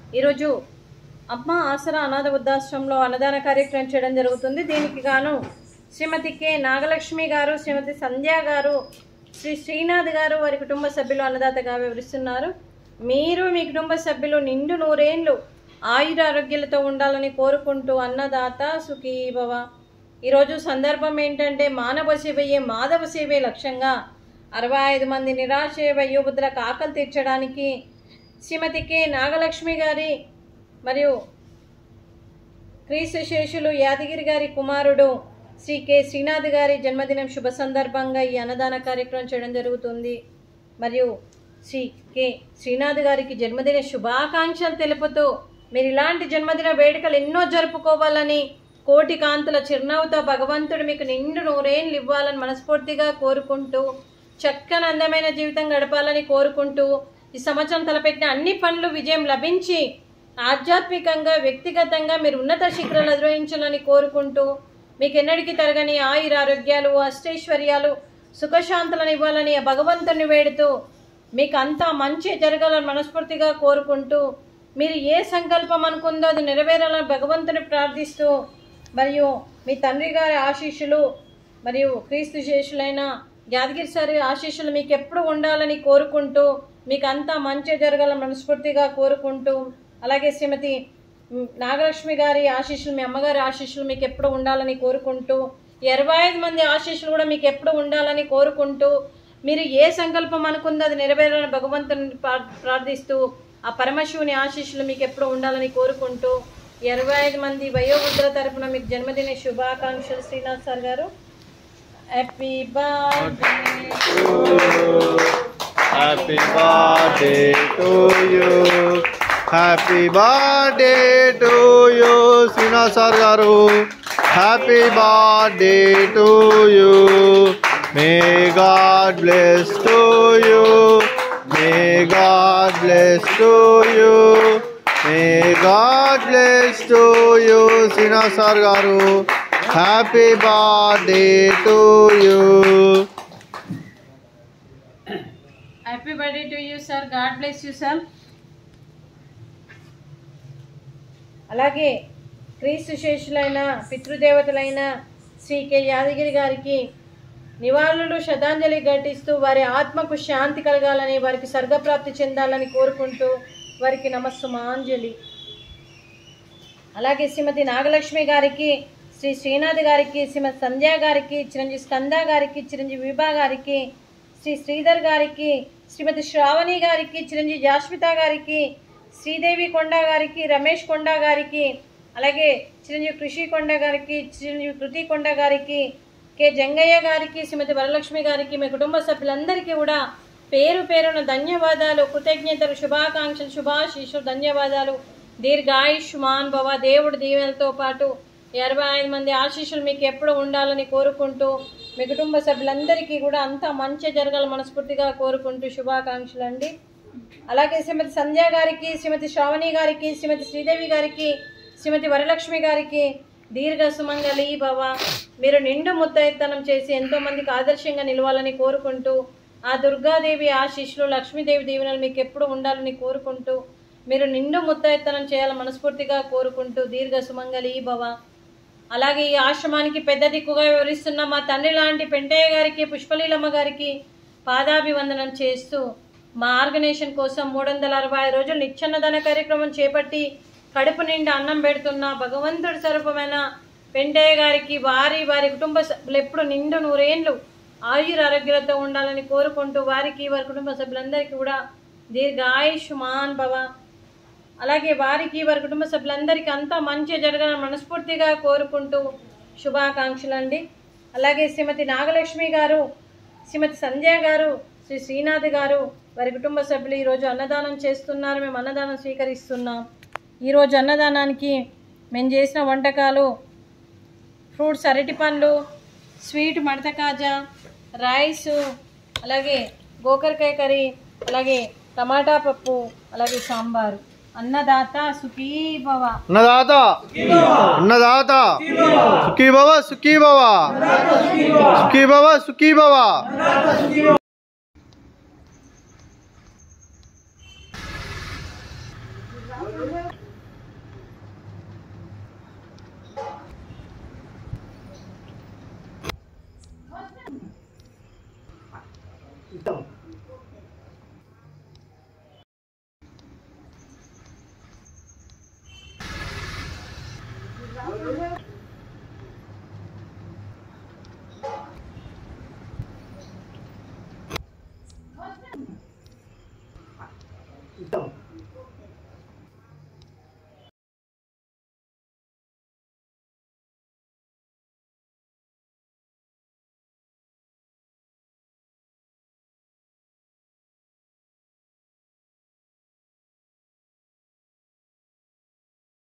ఈరోజు అమ్మ ఆసరా అనాథ వృద్ధాశ్రమంలో అన్నదాన కార్యక్రమం చేయడం జరుగుతుంది దీనికి గాను శ్రీమతి కె నాగలక్ష్మి గారు శ్రీమతి సంధ్య గారు శ్రీ శ్రీనాథ్ గారు వారి కుటుంబ సభ్యులు అన్నదాతగా వివరిస్తున్నారు మీరు మీ కుటుంబ సభ్యులు నిండు నూరేండ్లు ఆయుర ఆరోగ్యాలతో ఉండాలని కోరుకుంటూ అన్నదాత సుఖీ భవ ఈరోజు సందర్భం ఏంటంటే మానవ సేవయే మాధవ సేవే లక్ష్యంగా అరవై ఐదు మంది నిరాశ వయోబుద్ధులకు ఆకలి తీర్చడానికి శ్రీమతి కె నాగలక్ష్మి గారి మరియు క్రీస్తు శేషులు యాదగిరి గారి కుమారుడు శ్రీ కె శ్రీనాథ్ గారి జన్మదినం శుభ సందర్భంగా ఈ అన్నదాన కార్యక్రమం చేయడం జరుగుతుంది మరియు శ్రీ కె శ్రీనాథ్ గారికి జన్మదిన శుభాకాంక్షలు తెలుపుతూ మీరు ఇలాంటి జన్మదిన వేడుకలు ఎన్నో జరుపుకోవాలని కోటి కాంతుల చిరునవ్వుతో భగవంతుడు మీకు నిండు నూరేళ్ళు ఇవ్వాలని మనస్ఫూర్తిగా కోరుకుంటూ చక్కని అందమైన జీవితం గడపాలని కోరుకుంటూ ఈ సంవత్సరం తలపెట్టిన అన్ని పనులు విజయం లభించి ఆధ్యాత్మికంగా వ్యక్తిగతంగా మీరు ఉన్నత శిఖరాలు అధిరోహించాలని కోరుకుంటూ మీకు ఎన్నటికీ తరగని ఆయుర ఆరోగ్యాలు అష్టైశ్వర్యాలు సుఖశాంతులను ఇవ్వాలని ఆ భగవంతుని వేడుతూ మీకు అంతా మంచి జరగాలని మనస్ఫూర్తిగా కోరుకుంటూ మీరు ఏ సంకల్పం అనుకుందో అది నెరవేరాలని భగవంతుని ప్రార్థిస్తూ మరియు మీ తండ్రి గారి ఆశీస్సులు మరియు క్రీస్తు శేషులైన యాదగిరి సారి ఆశీస్సులు మీకు ఎప్పుడు ఉండాలని కోరుకుంటూ మీకు అంతా మంచి జరగాలని మనస్ఫూర్తిగా కోరుకుంటూ అలాగే శ్రీమతి మ్, నాగలక్ష్మి గారి ఆశీస్సులు మీ అమ్మగారి ఆశీస్సులు మీకు ఎప్పుడు ఉండాలని కోరుకుంటూ ఇరవై ఐదు మంది ఆశీస్సులు కూడా మీకు ఎప్పుడు ఉండాలని కోరుకుంటూ మీరు ఏ సంకల్పం అనుకుందో అది నెరవేరాలని భగవంతుని ప్రా- ప్రార్థిస్తూ ఆ పరమశివుని ఆశీస్సులు మీకు ఎప్పుడు ఉండాలని కోరుకుంటూ ఇరవై ఐదు మంది వయోవృద్ధుల తరపున మీకు జన్మదిన శుభాకాంక్షలు శ్రీనాథ్ సార్ గారు happy birthday Happy birthday to you. Happy birthday to you, Sina Sar garu. Happy birthday to you. May God bless to you. May God bless to you. May God bless to you, Sina Sar garu. Happy birthday to you. Happy birthday to you sir God bless you sir అలాగే క్రీస్తు శేషులైన పితృదేవతలైన Shri K Yadagiri గారికి నివాళులు శ్రద్ధాంజలి ఘటిస్తూ వారి ఆత్మకు శాంతి కలగాలని వారికి స్వర్గప్రాప్తి చెందాలని కోరుకుంటూ వారికి నమస్సుమాంజలి అలాగే శ్రీమతి నాగలక్ష్మి గారికి శ్రీ శ్రీనాథ్ గారికి శ్రీమతి సంధ్య గారికి చిరంజీవి స్కంద గారికి చిరంజీవి విభా గారికి శ్రీ శ్రీధర్ గారికి శ్రీమతి శ్రావణి గారికి చిరంజీవి జాస్మిత గారికి శ్రీదేవి కొండ గారికి రమేష్ కొండ గారికి అలాగే చిరంజీవి కృషి కొండ గారికి చిరంజీవి కృతి కొండ గారికి కె జంగయ్య గారికి శ్రీమతి వరలక్ష్మి గారికి మీ కుటుంబ సభ్యులందరికీ కూడా పేరు పేరున ధన్యవాదాలు కృతజ్ఞతలు శుభాకాంక్షలు శుభాశీషులు ధన్యవాదాలు దీర్ఘాయుష్మాన్ భవ దేవుడి దీవెనలతో పాటు ఇరవై ఐదు మంది ఆశీస్సులు మీకు ఎప్పుడు ఉండాలని కోరుకుంటూ మీ కుటుంబ సభ్యులందరికీ కూడా అంతా మంచి జరగాల మనస్ఫూర్తిగా కోరుకుంటూ శుభాకాంక్షలు అండి అలాగే శ్రీమతి సంధ్య గారికి శ్రీమతి శ్రావణి గారికి శ్రీమతి శ్రీదేవి గారికి శ్రీమతి వరలక్ష్మి గారికి దీర్ఘ సుమంగళి భవ మీరు నిండు ముత్తైత్తనం చేసి ఎంతో మందికి ఆదర్శంగా నిలవాలని కోరుకుంటూ ఆ దుర్గాదేవి ఆశీస్సులు లక్ష్మీదేవి దీవెనలు మీకు ఎప్పుడు ఉండాలని కోరుకుంటూ మీరు నిండు ముత్తైత్తనం చేయాలని మనస్ఫూర్తిగా కోరుకుంటూ దీర్ఘ సుమంగళి భవ అలాగే ఈ ఆశ్రమానికి పెద్ద దిక్కుగా వివరిస్తున్న మా తండ్రి లాంటి పెంటయ్య గారికి పుష్పలీలమ్మ గారికి పాదాభివందనం చేస్తూ మా ఆర్గనైజేషన్ కోసం మూడు వందల అరవై రోజులు నిత్యన్నదాన కార్యక్రమం చేపట్టి కడుపు నిండా అన్నం పెడుతున్న భగవంతుడి స్వరూపమైన పెంటయ్య గారికి వారి వారి కుటుంబ సభ్యులు ఎప్పుడు నిండు నూరేండ్లు ఆయుర ఆరోగ్యాలతో ఉండాలని కోరుకుంటూ వారికి వారి కుటుంబ సభ్యులందరికీ కూడా దీర్ఘాయుష్మాన్ భవ అలాగే వారికి వారి కుటుంబ సభ్యులందరికీ అంతా మంచి జరగాలని మనస్ఫూర్తిగా కోరుకుంటూ శుభాకాంక్షలు అండి అలాగే శ్రీమతి నాగలక్ష్మి గారు శ్రీమతి సంధ్య గారు శ్రీ శ్రీనాథ్ గారు వారి కుటుంబ సభ్యులు ఈరోజు అన్నదానం చేస్తున్నారు మేము అన్నదానం స్వీకరిస్తున్నాం ఈరోజు అన్నదానానికి మేము చేసిన వంటకాలు ఫ్రూట్స్ అరటి పండ్లు స్వీట్ మడత కాజా రైస్ అలాగే గోకరకాయ కర్రీ అలాగే టమాటా పప్పు అలాగే సాంబారు అన్నదాత సుఖీ భవ అన్నదాత అన్నదాత సుఖీ భవ సుఖీ భవ సుఖీ భవ సుఖీ భవ ఆ ఇద్దాం